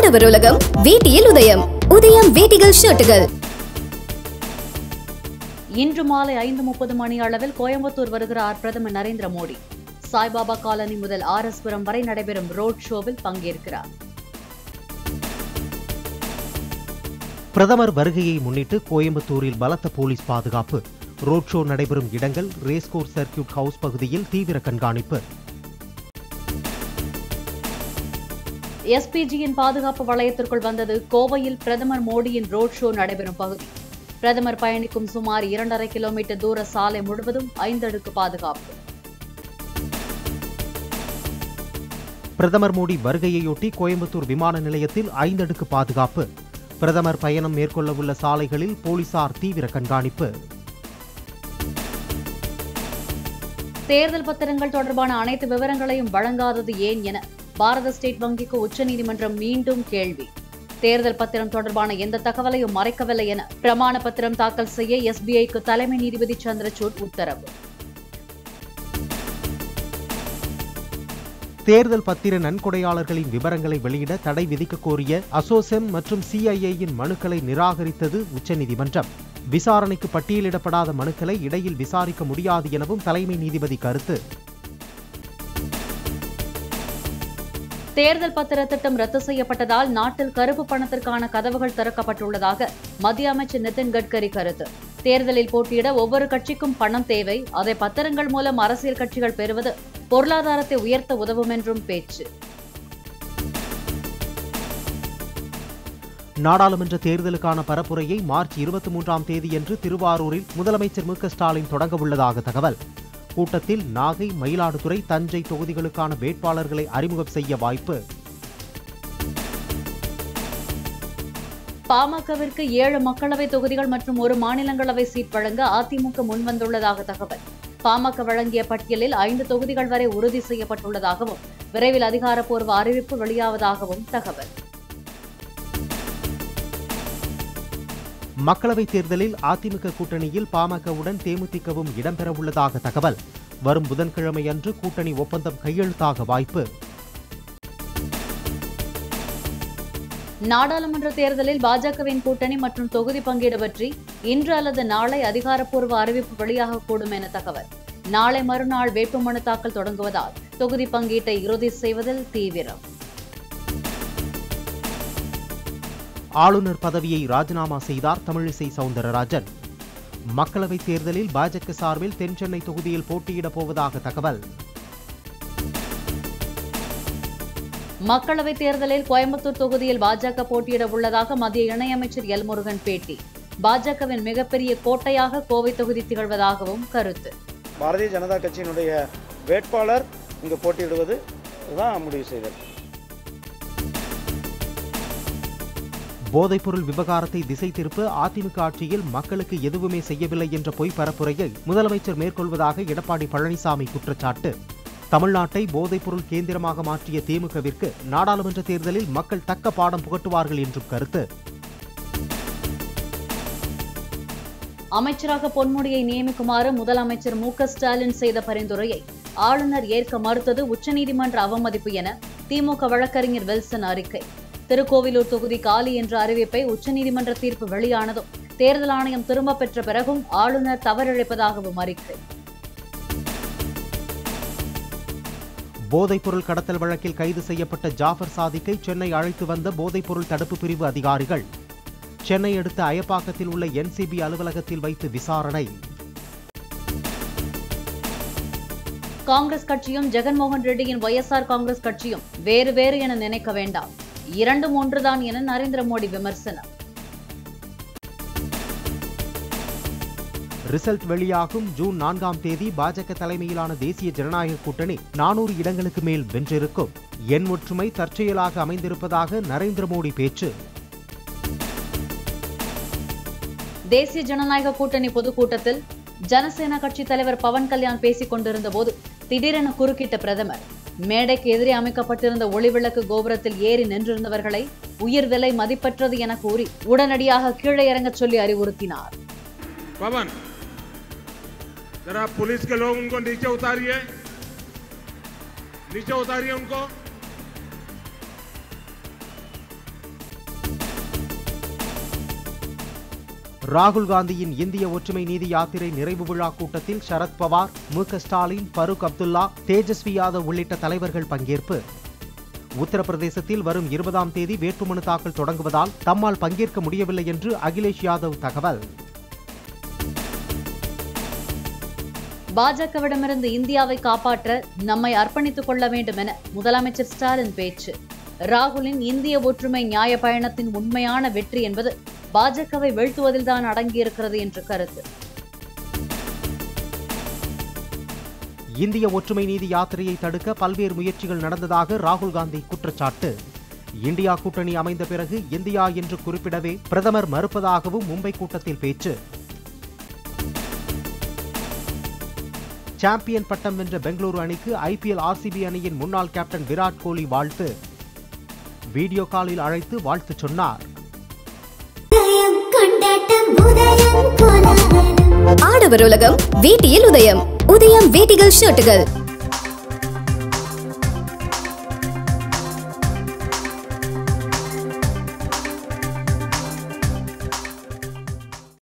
உழவர் உலகம் வேட்டியில் உதயம் உதயம் வேட்டிகள் ஷர்ட்டுகள் இன்று மாலை ஐந்து முப்பது மணி அளவில் கோயம்புத்தூர் வருகிறார் பிரதமர் நரேந்திர மோடி சாய்பாபா காலனி முதல் ஆர் எஸ் புரம் வரை நடைபெறும் ரோட் ஷோவில் பங்கேற்கிறார் பிரதமர் வருகையை முன்னிட்டு கோயம்புத்தூரில் பலத்த போலீஸ் பாதுகாப்பு ரோட் ஷோ நடைபெறும் இடங்கள் ரேஸ்கோர் சர்க்கியூட் ஹவுஸ் பகுதியில் தீவிர கண்காணிப்பு எஸ்பிஜியின் பாதுகாப்பு வளையத்திற்குள் வந்தது கோவையில் பிரதமர் மோடியின் ரோட் ஷோ நடைபெறும் பகுதி பிரதமர் பயணிக்கும் சுமார் இரண்டரை கிலோமீட்டர் தூர சாலை முழுவதும் ஐந்தடுக்கு பாதுகாப்பு பிரதமர் மோடி வருகையையொட்டி கோயம்புத்தூர் விமான நிலையத்தில் ஐந்தடுக்கு பாதுகாப்பு பிரதமர் பயணம் மேற்கொள்ளவுள்ள சாலைகளில் போலீசார் தீவிர கண்காணிப்பு தேர்தல் பத்திரங்கள் தொடர்பான அனைத்து விவரங்களையும் வழங்காதது ஏன் என பாரத ஸ்டேட் வங்கிக்கு உச்சநீதிமன்றம் மீண்டும் கேள்வி தேர்தல் பத்திரம் தொடர்பான எந்த தகவலையும் மறைக்கவில்லை என பிரமாண பத்திரம் தாக்கல் செய்ய எஸ்பிஐக்கு தலைமை நீதிபதி சந்திரசூட் உத்தரவு தேர்தல் பத்திர நன்கொடையாளர்களின் விவரங்களை வெளியிட தடை விதிக்க கோரிய அசோசெம் மற்றும் சிஐஏயின் மனுக்களை நிராகரித்தது உச்சநீதிமன்றம் விசாரணைக்கு பட்டியலிடப்படாத மனுக்களை இடையில் விசாரிக்க முடியாது எனவும் தலைமை நீதிபதி கருத்து தேர்தல் பத்திர திட்டம் ரத்து செய்யப்பட்டதால் நாட்டில் கருப்பு பணத்திற்கான கதவுகள் திறக்கப்பட்டுள்ளதாக மத்திய அமைச்சர் நிதின் கட்கரி கருத்து தேர்தலில் போட்டியிட ஒவ்வொரு கட்சிக்கும் பணம் தேவை அதை பத்திரங்கள் மூலம் அரசியல் கட்சிகள் பெறுவது பொருளாதாரத்தை உயர்த்த உதவும் என்றும் பேச்சு நாடாளுமன்ற தேர்தலுக்கான பரப்புரையை மார்ச் இருபத்தி மூன்றாம் தேதியன்று திருவாரூரில் முதலமைச்சர் மு க ஸ்டாலின் தொடங்க உள்ளதாக தகவல் கூட்டத்தில் நாகை மயிலாடுதுறை தஞ்சை தொகுதிகளுக்கான வேட்பாளர்களை அறிமுகம் செய்ய வாய்ப்பு பாமகவிற்கு ஏழு மக்களவை தொகுதிகள் மற்றும் ஒரு மாநிலங்களவை சீட் வழங்க அதிமுக முன்வந்துள்ளதாக தகவல் பாமக வழங்கிய பட்டியலில் ஐந்து தொகுதிகள் வரை உறுதி செய்யப்பட்டுள்ளதாகவும் விரைவில் அதிகாரப்பூர்வ அறிவிப்பு வெளியாவதாகவும் தகவல் மக்களவைத் தேர்தலில் அதிமுக கூட்டணியில் பாமகவுடன் தேமுதிகவும் இடம்பெறவுள்ளதாக தகவல் வரும் புதன்கிழமையன்று கூட்டணி ஒப்பந்தம் கையெழுத்தாக வாய்ப்பு நாடாளுமன்ற தேர்தலில் பாஜகவின் கூட்டணி மற்றும் தொகுதி பங்கீடு பற்றி இன்று அல்லது நாளை அதிகாரப்பூர்வ அறிவிப்பு வெளியாகக்கூடும் என தகவல் நாளை மறுநாள் வேட்புமனு தாக்கல் தொடங்குவதால் தொகுதி பங்கீட்டை இறுதி செய்வதில் தீவிரம் ஆளுநர் பதவியை ராஜினாமா செய்தார் தமிழிசை சவுந்தரராஜன் மக்களவைத் தேர்தலில் பாஜக சார்பில் தென்சென்னை தொகுதியில் போட்டியிடப் போவதாக தகவல் மக்களவைத் தேர்தலில் கோயம்புத்தூர் தொகுதியில் பாஜக போட்டியிட உள்ளதாக மத்திய இணையமைச்சர் எல் முருகன் பேட்டி பாஜகவின் மிகப்பெரிய கோட்டையாக கோவை தொகுதி திகழ்வதாகவும் கருத்து பாரதிய ஜனதா கட்சியினுடைய வேட்பாளர் இங்கு போட்டியிடுவது தான் முடிவு செய்தது போதைப்பொருள் விவகாரத்தை திசை திருப்ப அதிமுக ஆட்சியில் மக்களுக்கு எதுவுமே செய்யவில்லை என்ற பொய் பரப்புரையை முதலமைச்சர் மேற்கொள்வதாக எடப்பாடி பழனிசாமி குற்றச்சாட்டு தமிழ்நாட்டை போதைப்பொருள் கேந்திரமாக மாற்றிய திமுகவிற்கு நாடாளுமன்ற தேர்தலில் மக்கள் தக்க பாடம் புகட்டுவார்கள் என்றும் கருத்து அமைச்சராக பொன்முடியை நியமிக்குமாறு முதலமைச்சர் மு க ஸ்டாலின் செய்த பரிந்துரையை ஆளுநர் ஏற்க மறுத்தது உச்சநீதிமன்ற அவமதிப்பு என திமுக வழக்கறிஞர் வில்சன் அறிக்கை திருக்கோவிலூர் தொகுதி காலி என்ற அறிவிப்பை உச்சநீதிமன்ற தீர்ப்பு வெளியானதும் தேர்தல் ஆணையம் திரும்பப் பெற்ற பிறகும் ஆளுநர் தவறிழைப்பதாகவும் அறிக்கை போதைப்பொருள் கடத்தல் வழக்கில் கைது செய்யப்பட்ட ஜாஃபர் சாதிக்கை சென்னை அழைத்து வந்த போதைப்பொருள் தடுப்பு பிரிவு அதிகாரிகள் சென்னை அடுத்த அயப்பாக்கத்தில் உள்ள என்சிபி அலுவலகத்தில் வைத்து விசாரணை காங்கிரஸ் கட்சியும் ஜெகன்மோகன் ரெட்டியின் ஒய்எஸ்ஆர் காங்கிரஸ் கட்சியும் வேறு வேறு என நினைக்க வேண்டாம் இரண்டும் ஒன்றுதான் என நரேந்திர மோடி விமர்சனம் ரிசல்ட் வெளியாகும் ஜூன் நான்காம் தேதி பாஜக தலைமையிலான தேசிய ஜனநாயக கூட்டணி நானூறு இடங்களுக்கு மேல் வென்றிருக்கும் என் ஒற்றுமை தற்செயலாக அமைந்திருப்பதாக நரேந்திர மோடி பேச்சு தேசிய ஜனநாயக கூட்டணி பொதுக்கூட்டத்தில் ஜனசேனா கட்சி தலைவர் பவன் கல்யாண் பேசிக் கொண்டிருந்த போது திடீரென குறுக்கிட்ட பிரதமர் மேடைக்கு எதிரே அமைக்கப்பட்டிருந்த ஒளிவிளக்கு கோபுரத்தில் ஏறி நின்றிருந்தவர்களை உயிர் விலை மதிப்பற்றது என கூறி உடனடியாக கீழே இறங்கச் சொல்லி அறிவுறுத்தினார் पवन जरा पुलिस के लोग उनको नीचे उतारिए नीचे उतारिए उनको ராகுல் காந்தியின் இந்திய ஒற்றுமை நீதி யாத்திரை நிறைவு விழா கூட்டத்தில் சரத் பவார் மு க ஸ்டாலின் பரூக் அப்துல்லா தேஜஸ்வி யாதவ் உள்ளிட்ட தலைவர்கள் பங்கேற்பு உத்தரப்பிரதேசத்தில் வரும் இருபதாம் தேதி வேட்புமனு தாக்கல் தொடங்குவதால் தம்மால் பங்கேற்க முடியவில்லை என்று அகிலேஷ் யாதவ் தகவல் பாஜகவிடமிருந்து இந்தியாவை காப்பாற்ற நம்மை அர்ப்பணித்துக் கொள்ள வேண்டும் என முதலமைச்சர் ஸ்டாலின் பேச்சு ராகுலின் இந்திய ஒற்றுமை நியாய பயணத்தின் உண்மையான வெற்றி என்பது பாஜகவை வீழ்த்துவதில்தான் அடங்கியிருக்கிறது என்று கருத்து இந்திய ஒற்றுமை நீதி யாத்திரையை தடுக்க பல்வேறு முயற்சிகள் நடந்ததாக ராகுல் காந்தி குற்றச்சாட்டு இந்தியா கூட்டணி அமைந்த பிறகு இந்தியா என்று குறிப்பிடவே பிரதமர் மறுப்பதாகவும் மும்பை கூட்டத்தில் பேச்சு சாம்பியன் பட்டம் வென்ற பெங்களூரு அணிக்கு ஐபிஎல் ஆர்சிபி அணியின் முன்னாள் கேப்டன் விராட் கோலி வாழ்த்து வீடியோ காலில் அழைத்து வாழ்த்து சொன்னார் உதயம் கொண்டாட்டம் உதயம் கோலாகலம் ஆடவர் உலகம் வேட்டியில் உதயம் உதயம் வேட்டிகள் ஷர்ட்டுகள்